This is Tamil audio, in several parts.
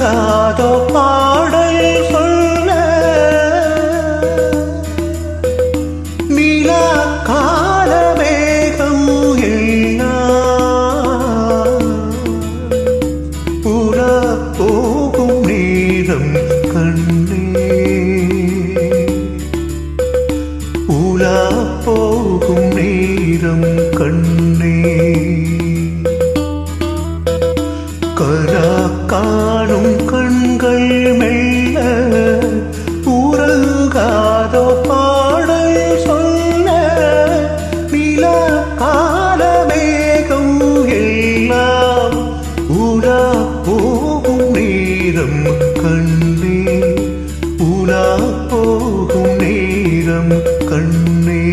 உருகாதோ பாடல் சொல்ல நிலா காலமேகம் எல்லாம் புறா போகும் நேரம் கண்ணே உலா போகும் நேரம் கண்ணே கரா காணும் கண்கள் மெல்ல உறங்காதோ பாடல் சொல்ல நில காலமேகம் எல்லாம் உலா போகும் நேரம் கண்ணே உலா போகும் நேரம் கண்ணே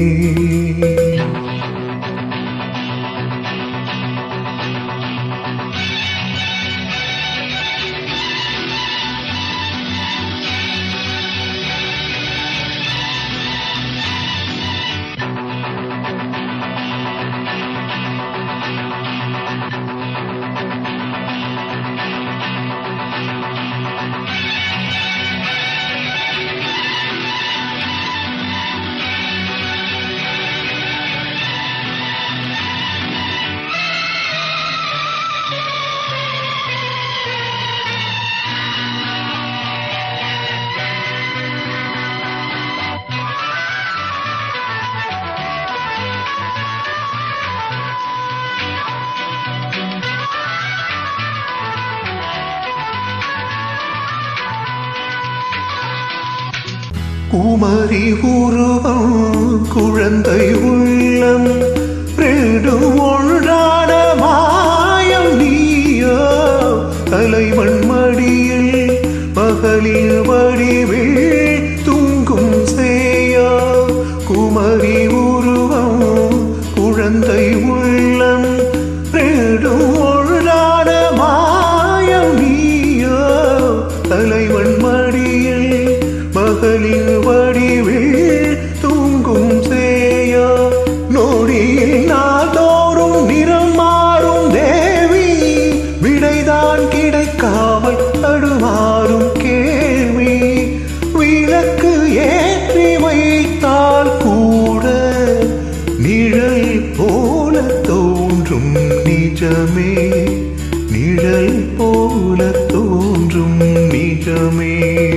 குமரி உருவம் குழந்தை உள்ளம் ரெண்டும் ஒன்றான மாயம் நீயோ தலைவன் மடியில் மகளிர் வடிவில் தூங்கும் சேயோ குமரி உருவம் குழந்தை உள்ளம் ரெண்டும் ஒன்றான மாயம் நீயோ தலைவன் மடியில் மகளிர் வடிவில் தூங்கும் சேயோ நொடியில் நாள்தோறும் நிறம் மாறும் தேவி விடைதான் கிடைக்காமல் தடுமாறும் கேள்வி விளக்கு ஏற்றி வைத்தால் கூட நிழல் போல தோன்றும் நிஜமே நிழல் போல தோன்றும் நிஜமே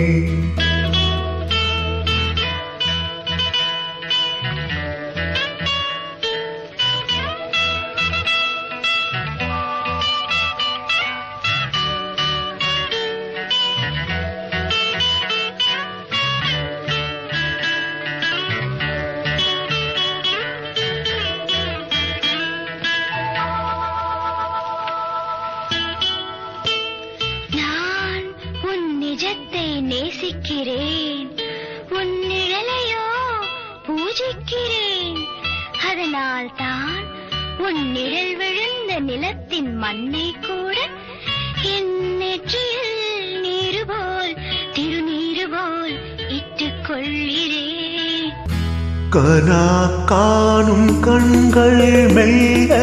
நான் உன் நிஜத்தை நேசிக்கிறேன் உன் நிழலையோ பூஜிக்கிறேன் அதனால் தான் உன் நிழல் விழுந்த நிலத்தின் மண்ணை கூட என் நெற்றியில் நீரு போல் திருநீரு போல் இட்டுக் கொள்கிறேன் கனா காணும் கண்கள் மெல்ல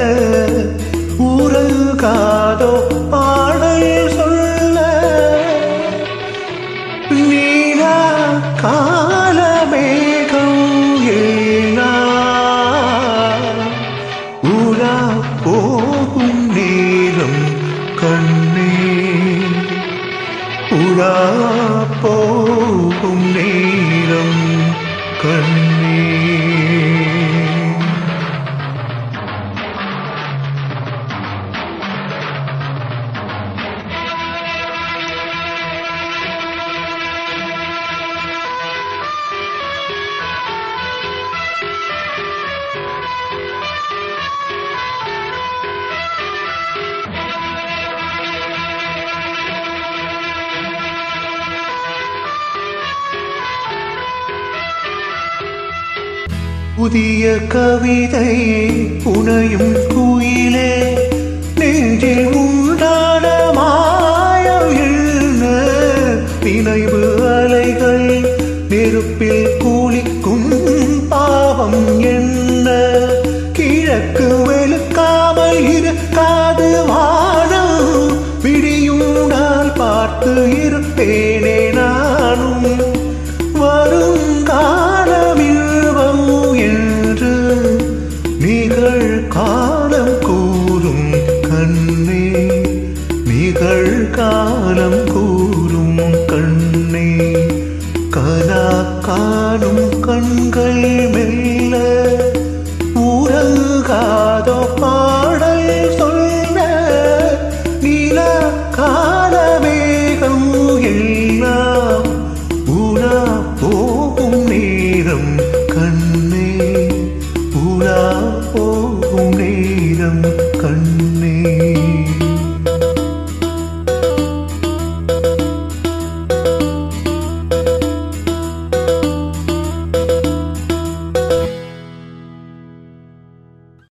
உறங்காதோ பாடல் சொல்ல நீலா காலமேகம் எல்லாம் உலா போகும் நேரம் கண்ணே உலா போகும் நேரம் கண்ணே புதிய கவிதை புனையும் குயிலே நெஞ்சில் உண்டான மாயம் என்ன நினைவு அலைகள் நெருப்பில் குளிக்கும் பாவம் என்ன கிழக்கு வெளுக்காமல் இருக்காது வானம் விடியுண்டால் பா பார்த்து இருப்பேனே நானும் வருங்காலமில்வம் என்று நிகழ்காலம் கூறும் கண்ணே நிகழ்காலம் கூறும்